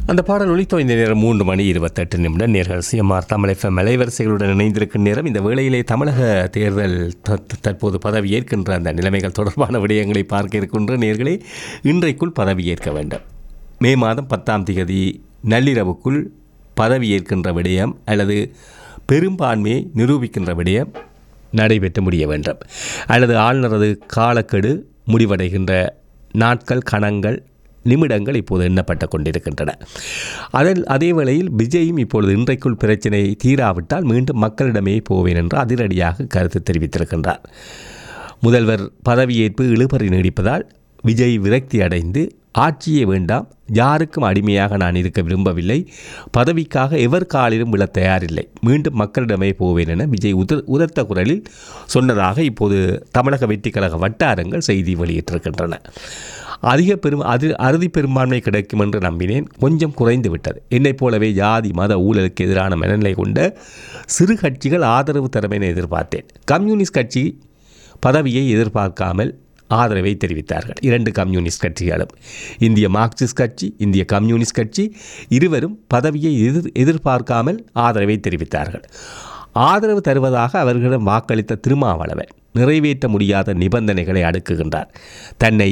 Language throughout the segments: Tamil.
அந்த பாடல் ஒலித்தோ இந்த நேரம் மூன்று மணி இருபத்தெட்டு நிமிடம் நேர்கள் சிஎம்ஆர் தமிழ் எஃப்எம் அலைவரிசைகளுடன் இணைந்திருக்கும் நேரம் இந்த வேளையிலே தமிழக தேர்தல் தற்- தற்போது பதவி ஏற்கின்ற அந்த நிலைமைகள் தொடர்பான விடயங்களை பார்க்க இருக்கின்ற நேர்களே இன்றைக்குள் பதவி ஏற்க வேண்டும் மே மாதம் பத்தாம் தேதி நள்ளிரவுக்குள் பதவி ஏற்கின்ற விடயம் அல்லது பெரும்பான்மையை நிரூபிக்கின்ற விடயம் நடைபெற்று முடிய வேண்டும் அல்லது ஆளுநரது காலக்கெடு முடிவடைகின்ற நாட்கள் கணங்கள் நிமிடங்கள் இப்போது எண்ணப்பட்டு கொண்டிருக்கின்றன அதில் அதே வேளையில் விஜயும் இப்பொழுது இன்றைக்குள் பிரச்சினை தீராவிட்டால் மீண்டும் மக்களிடமே போவேன் என்று அதிரடியாக கருத்து தெரிவித்திருக்கின்றார் முதல்வர் பதவியேற்பு இழுபறி நீடிப்பதால் விஜய் விரக்தி அடைந்து ஆட்சியே வேண்டாம் யாருக்கும் அடிமையாக நான் இருக்க விரும்பவில்லை பதவிக்காக எவர் காலிலும் விழ தயாரில்லை மீண்டும் மக்களிடமே போவேன் என விஜய் உத உரத்த குரலில் சொன்னதாக இப்போது தமிழக வெற்றிக் கழக வட்டாரங்கள் செய்தி வெளியிட்டிருக்கின்றன அதிக பெரும் அது அறுதி பெரும்பான்மை கிடைக்கும் என்று நம்பினேன் கொஞ்சம் குறைந்து விட்டது என்னைப் போலவே ஜாதி மத ஊழலுக்கு எதிரான மனநிலை கொண்ட சிறு கட்சிகள் ஆதரவு தரும் என எதிர்பார்த்தேன் கம்யூனிஸ்ட் கட்சி பதவியை எதிர்பார்க்காமல் ஆதரவை தெரிவித்தார்கள் இரண்டு கம்யூனிஸ்ட் கட்சிகளும் இந்திய மார்க்சிஸ்ட் கட்சி இந்திய கம்யூனிஸ்ட் கட்சி இருவரும் பதவியை எதிர் எதிர்பார்க்காமல் ஆதரவை தெரிவித்தார்கள் ஆதரவு தருவதாக அவர்களிடம் வாக்களித்த திருமாவளவன் நிறைவேற்ற முடியாத நிபந்தனைகளை அடுக்குகின்றார் தன்னை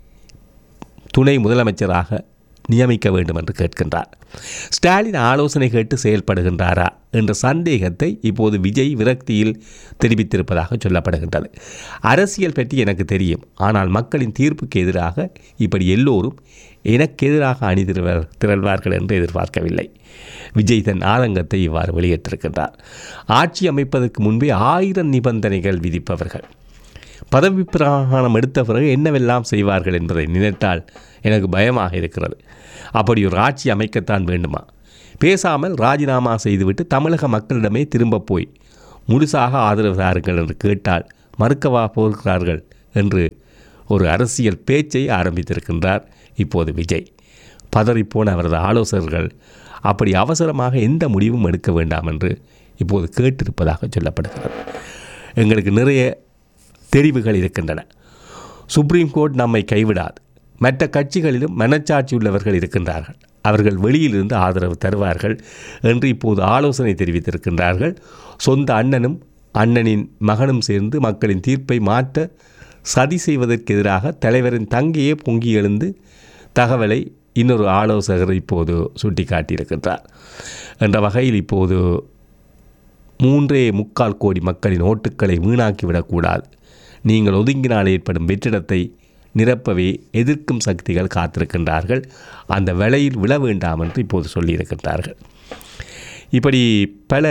துணை முதலமைச்சராக நியமிக்க வேண்டும் என்று கேட்கின்றார் ஸ்டாலின் ஆலோசனை கேட்டு செயல்படுகின்றாரா என்ற சந்தேகத்தை இப்போது விஜய் விரக்தியில் தெரிவித்திருப்பதாக சொல்லப்படுகின்றது அரசியல் பற்றி எனக்கு தெரியும் ஆனால் மக்களின் தீர்ப்புக்கு எதிராக இப்படி எல்லோரும் எனக்கு எதிராக அணிதிருவர் திரள்வார்கள் என்று எதிர்பார்க்கவில்லை விஜய் தன் ஆதங்கத்தை இவ்வாறு வெளியிட்டிருக்கின்றார் ஆட்சி அமைப்பதற்கு முன்பே ஆயிரம் நிபந்தனைகள் விதிப்பவர்கள் பதவி பிரகாணம் எடுத்த பிறகு என்னவெல்லாம் செய்வார்கள் என்பதை நினைத்தால் எனக்கு பயமாக இருக்கிறது அப்படி ஒரு ஆட்சி அமைக்கத்தான் வேண்டுமா பேசாமல் ராஜினாமா செய்துவிட்டு தமிழக மக்களிடமே திரும்ப போய் முழுசாக ஆதரவு தாருங்கள் என்று கேட்டால் மறுக்கவா போகிறார்கள் என்று ஒரு அரசியல் பேச்சை ஆரம்பித்திருக்கின்றார் இப்போது விஜய் பதறிப்போன அவரது ஆலோசகர்கள் அப்படி அவசரமாக எந்த முடிவும் எடுக்க வேண்டாம் என்று இப்போது கேட்டிருப்பதாக சொல்லப்படுகிறது எங்களுக்கு நிறைய தெரிவுகள் இருக்கின்றன சுப்ரீம் கோர்ட் நம்மை கைவிடாது மற்ற கட்சிகளிலும் மனச்சாட்சி உள்ளவர்கள் இருக்கின்றார்கள் அவர்கள் வெளியிலிருந்து ஆதரவு தருவார்கள் என்று இப்போது ஆலோசனை தெரிவித்திருக்கின்றார்கள் சொந்த அண்ணனும் அண்ணனின் மகனும் சேர்ந்து மக்களின் தீர்ப்பை மாற்ற சதி செய்வதற்கு எதிராக தலைவரின் தங்கையே பொங்கி எழுந்து தகவலை இன்னொரு ஆலோசகர் இப்போது சுட்டிக்காட்டியிருக்கின்றார் என்ற வகையில் இப்போது மூன்றே முக்கால் கோடி மக்களின் ஓட்டுக்களை வீணாக்கிவிடக்கூடாது நீங்கள் ஒதுங்கினால் ஏற்படும் வெற்றிடத்தை நிரப்பவே எதிர்க்கும் சக்திகள் காத்திருக்கின்றார்கள் அந்த வேளையில் விழ வேண்டாம் என்று இப்போது சொல்லியிருக்கின்றார்கள் இப்படி பல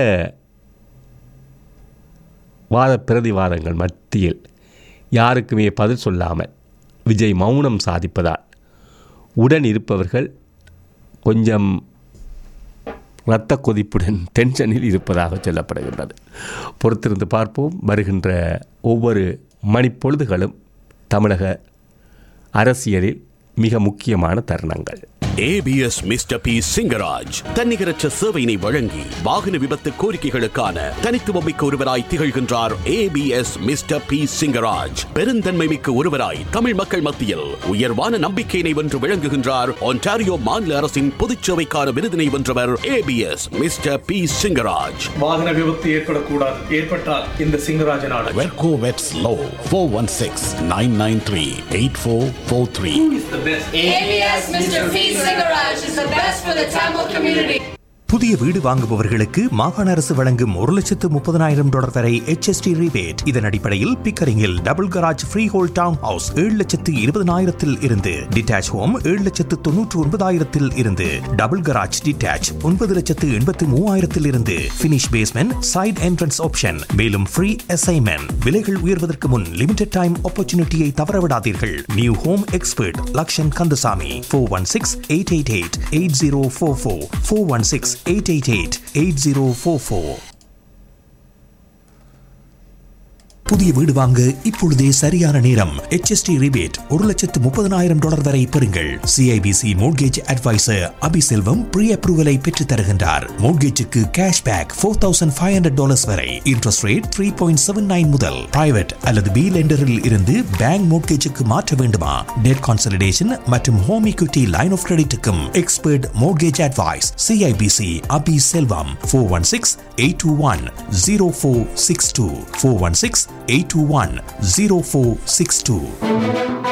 வாத பிரதிவாதங்கள் மத்தியில் யாருக்குமே பதில் சொல்லாமல் விஜய் மௌனம் சாதிப்பதால் உடன் இருப்பவர்கள் கொஞ்சம் இரத்த கொதிப்புடன் டென்ஷனில் இருப்பதாக சொல்லப்படுகின்றது பொறுத்திருந்து பார்ப்போம் வருகின்ற ஒவ்வொரு மணிப்பொழுதுகளும் தமிழக அரசியலில் மிக முக்கியமான தருணங்கள் ஏபிஎஸ் மிஸ்டர் பி சிங்கராஜ் தன்னிகரற்ற சேவையினை வழங்கி வாகன விபத்து கோரிக்கைகளுக்கான தனித்துவமிக்க ஒருவராய் திகழ்கின்றார் ஏபிஎஸ் மிஸ்டர் பி சிங்கராஜ் பெருந்தன்மை மிக்க ஒருவராய் தமிழ் மக்கள் மத்தியில் உயர்வான நம்பிக்கையினை வென்று விளங்குகின்றார் ஒன்டாரியோ மாநில அரசின் பொதுச்சேவைக்கான விருதினை வென்றவர் ஏபிஎஸ் மிஸ்டர் பி சிங்கராஜ் வாகன விபத்து ஏற்படக்கூடாது ஏற்பட்டால் இந்த சிங்கராஜன் ஆடல் வெர்கோ வெட்ஸ் லோ four one six nine nine three eight four four three ABS Mr. P. Cigarage is the best for the Tamil community. புதிய வீடு வாங்குபவர்களுக்கு மாகாண அரசு வழங்கும் ஒரு லட்சத்து முப்பதனாயிரம் டாலர் வரை HST rebate இதன் அடிப்படையில் பிக்கரிங்கில் double garage freehold townhouse ஏழு லட்சத்து இருபதனாயிரத்தில் இருந்து டிட்டாச் ஹோம் ஏழு லட்சத்து தொன்னூற்று ஒன்பதாயிரத்தில் இருந்து டபுள் கராஜ் டிட்டாச் ஒன்பது லட்சத்து எண்பத்து மூவாயிரத்தில் இருந்து finish basement side entrance option மேலும் ஃப்ரீ அசைன்மெண்ட் விலைகள் உயர்வதற்கு முன் லிமிடெட் டைம் ஆப்பர்ச்சுனிட்டியை தவறவிடாதீர்கள் new home expert Lakshan Kandasamy four one six eight eight eight eight zero four four four one six eight eight eight eight zero four four புதிய வீடு வாங்க இப்பொழுதே சரியான நேரம் HST ரிபேட் ஒரு லட்சத்து முப்பதனாயிரம் டாலர் வரை பெறுங்கள் சிஐபிசி மோட்கேஜ் அட்வைசர் அபிசெல்வம் ப்ரீ அப்ரூவலை பெற்று தருகின்றார் மோட்கேஜுக்கு cash back four thousand five hundred dollars வரை interest rate three point seven nine முதல் பிரைவேட் அல்லது பி லெண்டரில் இருந்து பேங்க் மோட்கேஜுக்கு மாற்ற வேண்டுமா டெட் கான்சல்டேஷன் மற்றும் ஹோம் equity லைன் ஆஃப் கிரெடிட்டுக்கும் expert mortgage advice CIBC Abi Selvam four one six eight two one zero four six two four one six eight two one zero four six two